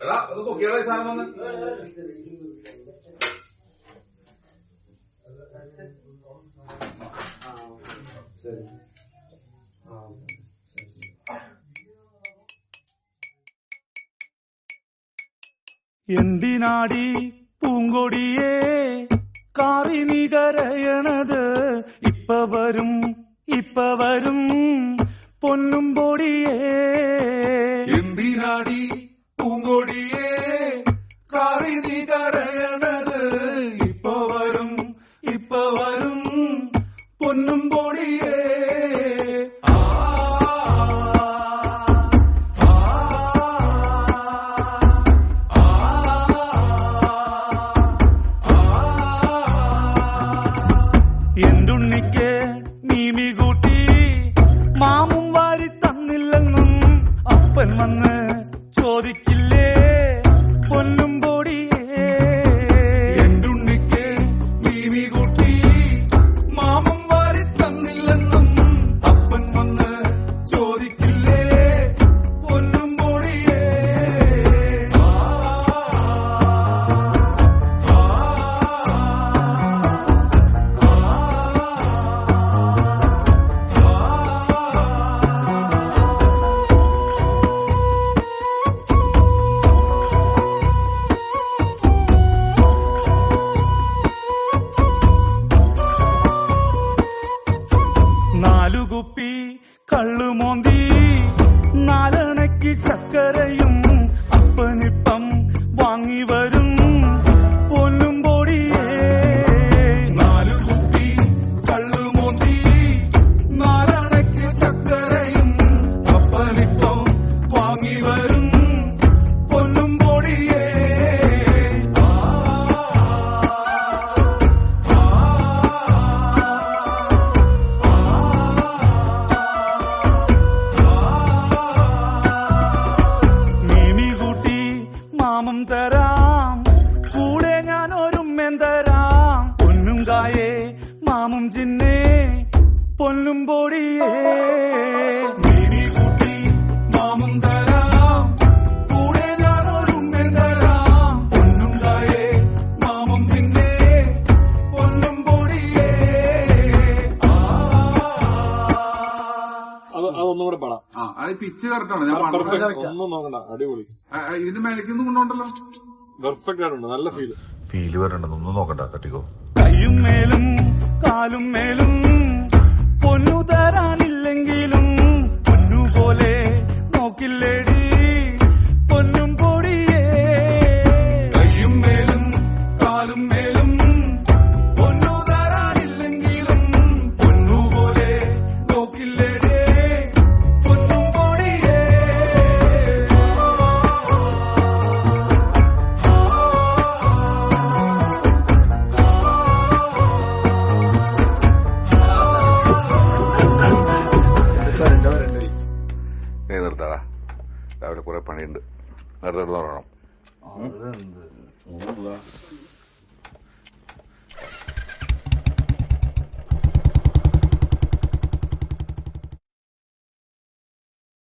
എടാ ഒന്ന് പൊക്കിയാളെ ഈ സാധനം വന്ന് എന്തിനാടി പൂങ്കൊടിയേ കാറി നീ കരയണത് ഇപ്പ വരും ഇപ്പ വരും പൊന്നും പൊടിയേ എന്തിനാടി പൂങ്കൊടിയേ കാറി നീ കരയണത് ഇപ്പ വരും ഇപ്പ വരും പൊന്നും പൊടിയേ ആ എന്തുണ്ണിക്ക് മീമി കൂട്ടി മാമും വാരി തന്നില്ലെന്നും അപ്പൻ വന്ന് ചോദിക്കില്ലേ പൊന്നും പൊടിയേ എന്തുണ്ണിക്ക് മീമി കൂട്ടി മാമും വാരി തന്നില്ലെന്നും അപ്പൻ വന്ന് ചോദിക്കില്ലേ പൊന്നും പൊടിയേ ആ നാലു കുപ്പി കള്ളുമോന്തി നാലണയ്ക്ക് ചക്കരയും അപ്പനിപ്പം വാങ്ങി വരും പൊന്നും പൊടിയേ നാലു കുപ്പി കള്ളുമോന്തി നാലണയ്ക്ക് ചക്കരയും അപ്പനിപ്പം വാങ്ങി വരും പൊന്നും പൊടിയേ ആ മീമി കൂട്ടി മാമം തരാം കൂടെ ഞാൻ ഒരുമ്മൻ തരാം പൊന്നും കായേ മാമും ചിന്നേ പൊന്നും പൊടിയേ മീമി കൂട്ടി മാമം തരാം കൂടെ ഞാൻ ഒരുമ്മൻ തരാം പൊന്നും കായേ മാമും ചിന്നേ പൊന്നും പൊടിയേ ആ അത് അതൊന്നും കൂടെ പാടാം ആ അത് പിച്ച് കറക്റ്റാണ് ഞാൻ പാടുന്നത്. പെർഫെക്റ്റ് ഒന്നും നോക്കണ്ട അടിപൊളി ആ, ആ, ഇതിന് മേലേക്കൊന്നും കൊണ്ടോണ്ടല്ലോ പെർഫെക്റ്റ് ആയിട്ടുണ്ട് നല്ല ഫീല് ഫീല് വരണ്ടെന്നൊന്നും നോക്കണ്ട തട്ടിക്കോ കയ്യും മേലും കാലും മേലും പൊന്നു തരാനില്ലെങ്കിലും പൊന്നുപോലെ നോക്കില്ലേടി പൊന്നും പൊടിയേ കയ്യും മേലും കാലും മേലും പൊന്നു തരാനില്ലെങ്കിലും പൊന്നുപോലെ നോക്കില്ലേടി പൊന്നും പൊടിയേ നീ നിർത്താടാ രാവിലെ കുറെ പണിയുണ്ട് നേരത്തെ തുടങ്ങണം അതെന്ത്